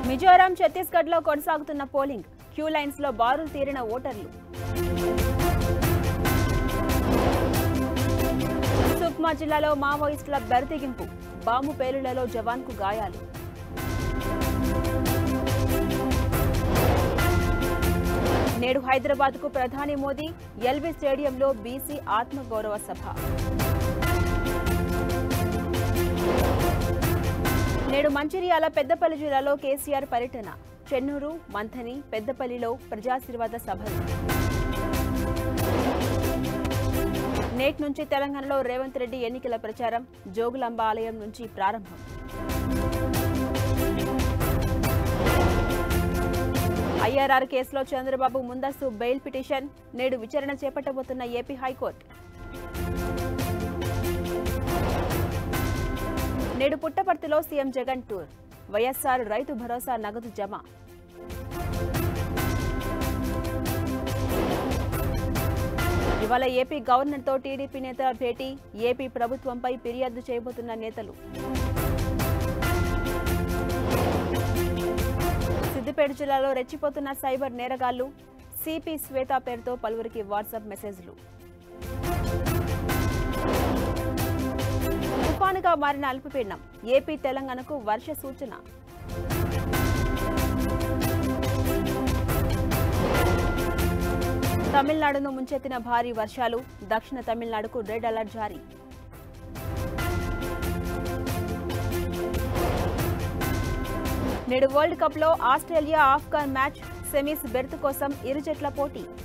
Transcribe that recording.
మిజోరాం ఛత్తీస్గఢ్ లో కొనసాగుతున్న polling queue lines లో బారులు తీరిన ఓటర్లు సుక్మా జిల్లాలో మావోయిస్టుల బెరతిగింపు బాంబు పేలుళ్లలో జవాన్కు గాయాలు నేడు హైదరాబాద్కు ప్రధాని మోదీ ఎల్బీ స్టేడియంలో బీసీ ఆత్మగౌరవ సభ నేడు మంచిర్యాల పెద్దపల్లి జిల్లాలో కేసీఆర్ పర్యటన చెన్నూరు మంథని పెద్దపల్లిలో ప్రజాశీర్వాద సభలు నేటి నుంచి తెలంగాణలో రేవంత్ రెడ్డి ఎన్నికల ప్రచారం జోగులాంబ ఆలయం నుంచి ప్రారంభం ఐఆర్ఆర్ కేసులో చంద్రబాబు ముందస్తు బెయిల్ పిటిషన్ నేడు విచారణ చేపట్టబోతున్న ఏపీ హైకోర్టు నేడు పుట్టపర్తిలో సీఎం జగన్ టూర్ వైఎస్ఆర్ రైతు భరోసా నగదు జమ ఇవాళ ఏపీ గవర్నర్తో టీడీపీ నేతల భేటీ ఏపీ ప్రభుత్వంపై ఫిర్యాదు చేయబోతున్న నేతలు సిద్దిపేట జిల్లాలో రెచ్చిపోతున్న సైబర్ నేరగాళ్లు సిపి శ్వేత పేరుతో పలువురికి వాట్సాప్ మెసేజ్లు తుఫానుగా మారిన అల్పపీడనం ఏపీ తెలంగాణకు వర్ష సూచన తమిళనాడును ముంచెత్తిన భారీ వర్షాలు దక్షిణ తమిళనాడుకు రెడ్ అలర్ట్ జారీ నేడు వరల్డ్ కప్ లో Australia Afghan match semis berth కోసం ఇరు జట్ల పోటీ